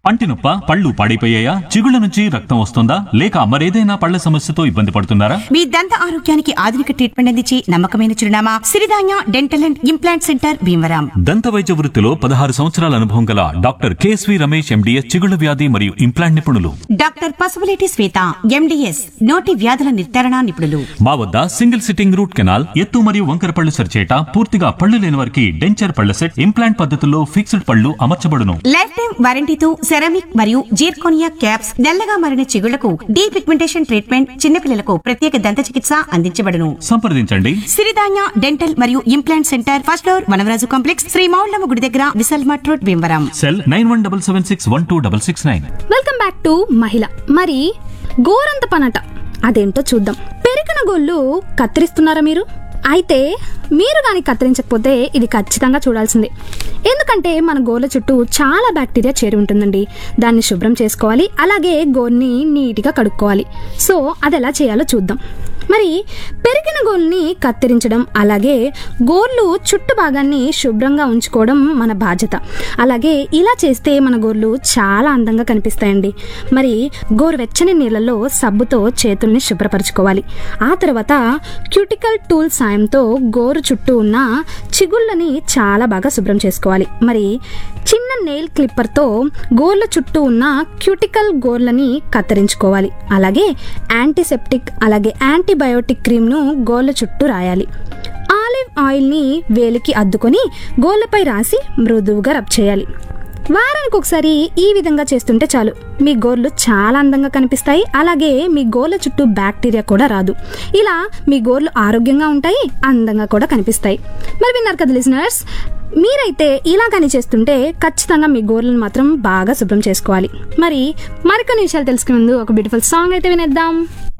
పంటి నొప్ప పళ్ళు పాడైపోయాయా చిగుళ్ళ నుంచి రక్తం వస్తుందా లేక మరేదైనా పళ్ళ సమస్యతో ఇబ్బంది పడుతున్నారా మీ దంత ఆరోగ్యానికి ఆధునిక ట్రీట్మెంట్ అందించి నమ్మకమైన చిరునామా Siridhanya dental and implant centre Bhimavaram దంత వైద్య వృత్తిలో పదహారు సంవత్సరాల అనుభవం గల డాక్టర్ కేఎస్వి రమేష్ ఎండిఎస్ చిగుళ్ళ వ్యాధి మరియు ఇంప్లాంట్ నిపుణులు డాక్టర్ పసుపులేటి శ్వేత ఎండిఎస్ నోటి వ్యాధుల నిర్ధారణ నిపుణులు మా వద్ద సింగిల్ సిట్టింగ్ రూట్ కెనాల్ ఎత్తు మరియు వంకర పళ్ళు సరిచేట పూర్తిగా పళ్ళు లేని వారికి డెంచర్ పళ్ళ సెట్ ఇంప్లాంట్ పద్ధతుల్లో ఫిక్స్డ్ పళ్ళు అమర్చబడును లైఫ్ టైం వారంటీతో సెరామిక్ మరియు జీర్కోనియా క్యాప్స్ నల్లగా మారిన చిగుళ్లకు డీ పిగ్మెంటేషన్ ట్రీట్మెంట్ చిన్నపిల్లలకు ప్రత్యేక దంత చికిత్స అందించబడును సంప్రదించండి సిరిధాన్య డెంటల్ మరియు implant centre first floor Vanavaraju complex Sri Moullamma గుడి దగ్గర Vishal mart road Bhimavaram cell nine one double seven six one two double six nine welcome back to మహిళ మరి గోరంత పనట అదేంటో చూద్దాం పెరిగిన గోళ్ళు కత్తిరిస్తున్నారా మీరు అయితే మీరు కానీ కత్తిరించకపోతే ఇది ఖచ్చితంగా చూడాల్సిందే ఎందుకంటే మన గోళ్ళ చుట్టూ చాలా బ్యాక్టీరియా చేరి ఉంటుందండి దాన్ని శుభ్రం చేసుకోవాలి అలాగే గోల్ని నీట్గా కడుక్కోవాలి సో అది ఎలా చేయాలో చూద్దాం మరి పెరిగిన గోల్ని కత్తిరించడం అలాగే గోర్లు చుట్టు భాగాన్ని శుభ్రంగా ఉంచుకోవడం మన బాధ్యత అలాగే ఇలా చేస్తే మన గోర్లు చాలా అందంగా కనిపిస్తాయండి మరి గోరువెచ్చని నీళ్ళలో సబ్బుతో చేతుల్ని శుభ్రపరచుకోవాలి ఆ తర్వాత క్యూటికల్ టూల్ సాయంతో గోరు చుట్టూ ఉన్న చిగుళ్ళని చాలా బాగా శుభ్రం చేసుకోవాలి మరి చిన్న నెయిల్ క్లిప్పర్తో గోర్ల చుట్టూ ఉన్న క్యూటికల్ గోర్లని కత్తిరించుకోవాలి అలాగే యాంటీసెప్టిక్ అలాగే యాంటీబయోటిక్ క్రీమ్ను గోర్ల చుట్టూ రాయాలి ఆలివ్ ఆయిల్ని వేలికి అద్దుకొని గోళ్ళపై రాసి మృదువుగా రబ్ చేయాలి వారానికి ఒకసారి ఈ విధంగా చేస్తుంటే చాలు మీ గోర్లు చాలా అందంగా కనిపిస్తాయి అలాగే మీ గోర్ల చుట్టూ బ్యాక్టీరియా కూడా రాదు ఇలా మీ గోర్లు ఆరోగ్యంగా ఉంటాయి అందంగా కూడా కనిపిస్తాయి మరి విన్నారు కదా లిజనర్స్ మీరైతే ఇలా కానీ చేస్తుంటే ఖచ్చితంగా మీ గోర్లను మాత్రం బాగా శుభ్రం చేసుకోవాలి మరి మరికొన్ని విషయాలు తెలుసుకునే ముందు ఒక బ్యూటిఫుల్ సాంగ్ అయితే వినేద్దాం